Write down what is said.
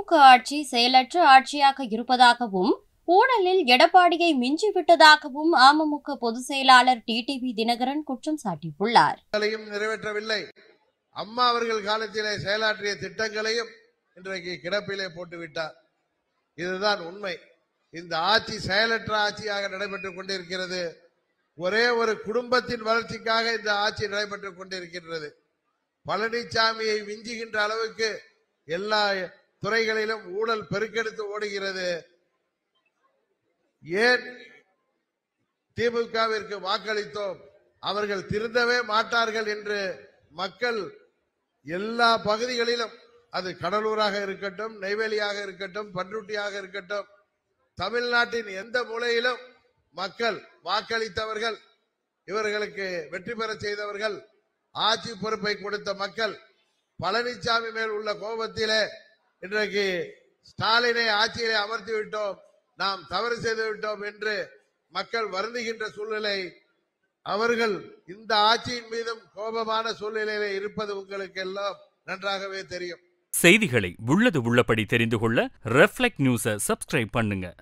திமுக ஆட்சி செயலற்ற ஆட்சியாக இருப்பதாகவும் ஊழலில் எடப்பாடியை மிஞ்சிவிட்டதாகவும் அமமுக பொதுச் செயலாளர் டிடிவி தினகரன் குற்றம் சாட்டியுள்ளார் திட்டங்களையும் நிறைவேற்றவில்லை அம்மா அவர்கள் காலத்திலே செயலாற்றிய திட்டங்களையும் இன்றைக்கு கிடப்பிலே போட்டுவிட்டார் இதுதான் உண்மை இந்த ஆட்சி செயலற்ற ஆட்சியாக நடைபெற்றுக் கொண்டிருக்கிறது ஒரே ஒரு குடும்பத்தின் வளர்ச்சிக்காக இந்த ஆட்சி நடைபெற்றுக் கொண்டிருக்கின்றது பழனிசாமியை விஞ்சுகின்ற அளவுக்கு எல்லா துறைகளிலும் ஊழல் பெருக்கெடுத்து ஓடுகிறது ஏன் திமுகவிற்கு வாக்களித்தோம் அவர்கள் திருந்தவே மாட்டார்கள் என்று மக்கள் எல்லா பகுதிகளிலும் அது கடலூராக இருக்கட்டும் நெய்வேலியாக இருக்கட்டும் பன்ருட்டியாக இருக்கட்டும் தமிழ்நாட்டின் எந்த மூலையிலும் மக்கள் வாக்களித்தவர்கள் இவர்களுக்கு வெற்றி பெற செய்தவர்கள் ஆட்சி பொறுப்பை கொடுத்த மக்கள் பழனிசாமி மேல் உள்ள கோபத்திலே இன்றைக்கு ஸ்டாலினை ஆட்சியிலே அமர்த்தி விட்டோம் நாம் தவறு செய்து விட்டோம் என்று மக்கள் வருந்துகின்ற சூழ்நிலை அவர்கள் இந்த ஆட்சியின் மீதும் கோபமான சூழ்நிலையில இருப்பது உங்களுக்கு எல்லாம் நன்றாகவே தெரியும் செய்திகளை உள்ளது உள்ளபடி தெரிந்து கொள்ள ரெஃப்ளெக்ட் நியூஸை சப்ஸ்கிரைப் பண்ணுங்க